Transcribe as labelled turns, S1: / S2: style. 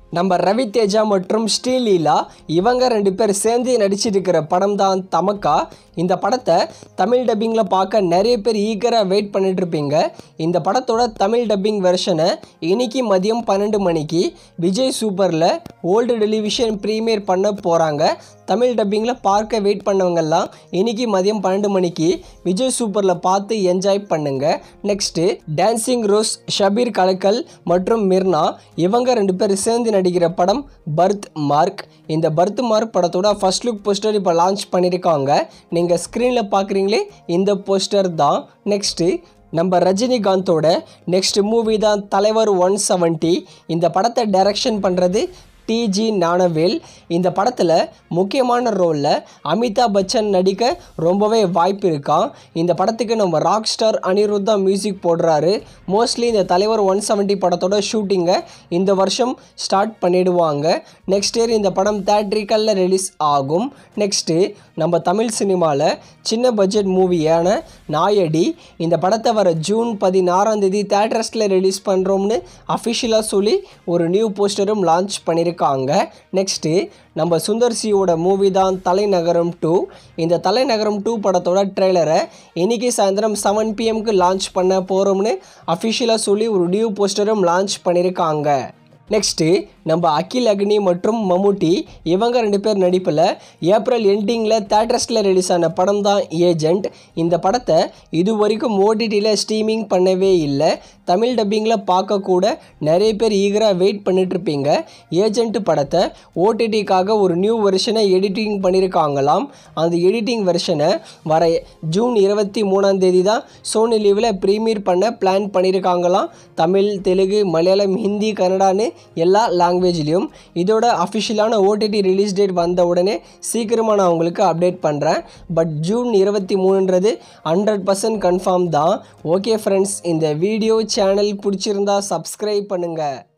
S1: நம்ம ரவி தேஜா மற்றும் ஸ்ரீலீலா இவங்க ரெண்டு பேர் சேர்ந்து நடிச்சிருக்கிற படம் தான் தமக்கா இந்த படத்தை தமிழ் டப்பிங்கில் பார்க்க நிறைய பேர் ஈகராக வெயிட் பண்ணிட்டு இருப்பீங்க இந்த படத்தோட தமிழ் டப்பிங் வெர்ஷனை இன்னைக்கு மதியம் பன்னெண்டு மணிக்கு விஜய் சூப்பரில் ஓல்டு டெலிவிஷன் ப்ரீமியர் பண்ண போகிறாங்க தமிழ் டப்பிங்கில் பார்க்க வெயிட் பண்ணவங்கெல்லாம் இன்னைக்கு மதியம் பன்னெண்டு மணிக்கு விஜய் சூப்பரில் பார்த்து என்ஜாய் பண்ணுங்க நெக்ஸ்ட்டு டான்சிங் ரோஸ் ஷபீர் கலக்கல் மற்றும் மிர்னா இவங்க ரெண்டு பேர் சேர்ந்து நடிக்கிற படம் பர்த் மார்க் இந்த பர்த் மார்க் படத்தோட ஃபர்ஸ்ட் லுக் போஸ்டர் இப்போ லான்ச் பண்ணியிருக்காங்க நீங்கள் ஸ்க்ரீனில் பார்க்குறீங்களே இந்த போஸ்டர் தான் நெக்ஸ்ட்டு நம்ம ரஜினிகாந்தோட நெக்ஸ்ட் மூவி தான் தலைவர் ஒன் செவன்ட்டி இந்த படத்தை டைரக்ஷன் பண்ணுறது டிஜி ஞானவேல் இந்த படத்தில் முக்கியமான ரோலில் அமிதாப் பச்சன் நடிக்க ரொம்பவே வாய்ப்பு இருக்கான் இந்த படத்துக்கு நம்ம ராக் ஸ்டார் அனிருத் தான் மியூசிக் போடுறாரு மோஸ்ட்லி இந்த தலைவர் ஒன் செவன்ட்டி படத்தோட ஷூட்டிங்கை இந்த வருஷம் ஸ்டார்ட் பண்ணிடுவாங்க நெக்ஸ்ட் இயர் இந்த படம் தேட்ரிக்கலில் ரிலீஸ் ஆகும் நெக்ஸ்ட்டு நம்ம தமிழ் சினிமாவில் சின்ன பட்ஜெட் மூவியான நாயடி இந்த படத்தை வர ஜூன் பதினாறாம் தேதி தேட்டர்ஸில் ரிலீஸ் பண்ணுறோம்னு அஃபிஷியலாக சொல்லி ஒரு நியூ போஸ்டரும் லான்ச் பண்ணியிருக்காங்க நெக்ஸ்ட்டு நம்ம சுந்தர் சியோட மூவி தான் தலைநகரம் டூ இந்த தலைநகரம் டூ படத்தோட ட்ரெய்லரை இன்னைக்கு சாயந்தரம் செவன் பிஎம்க்கு லான்ச் பண்ண போகிறோம்னு அஃபிஷியலாக சொல்லி ஒரு நியூ போஸ்டரும் லான்ச் பண்ணியிருக்காங்க நெக்ஸ்ட்டு நம்ம அகில் அக்னி மற்றும் மம்முட்டி இவங்க ரெண்டு பேர் நடிப்பில் ஏப்ரல் எண்டிங்கில் தேட்டர்ஸில் ரிலீஸ் ஆன படம் தான் ஏஜெண்ட் இந்த படத்தை இது வரைக்கும் ஓடிடியில் ஸ்ட்ரீமிங் பண்ணவே இல்லை தமிழ் டப்பிங்கில் பார்க்கக்கூட நிறைய பேர் ஈகராக வெயிட் பண்ணிகிட்ருப்பீங்க ஏஜெண்ட் படத்தை ஓடிடிக்காக ஒரு நியூ வெர்ஷனை எடிட்டிங் பண்ணியிருக்காங்களாம் அந்த எடிட்டிங் வெர்ஷனை வர ஜூன் இருபத்தி மூணாம் தேதி தான் சோனி லீவில் ப்ரீமியர் பண்ண பிளான் பண்ணியிருக்காங்களாம் தமிழ் தெலுங்கு மலையாளம் ஹிந்தி கன்னடான்னு எல்லா லாங்குவேஜ்லேயும் இதோட அஃபிஷியலான ஓடிடி ரிலீஸ் டேட் வந்த உடனே சீக்கிரமாக நான் உங்களுக்கு அப்டேட் பண்ணுறேன் பட் ஜூன் இருபத்தி மூணுன்றது ஹண்ட்ரட் பர்சன்ட் கன்ஃபார்ம் தான் ஓகே ஃப்ரெண்ட்ஸ் இந்த வீடியோ சேனல் பிடிச்சிருந்தா சப்ஸ்கிரைப் பண்ணுங்கள்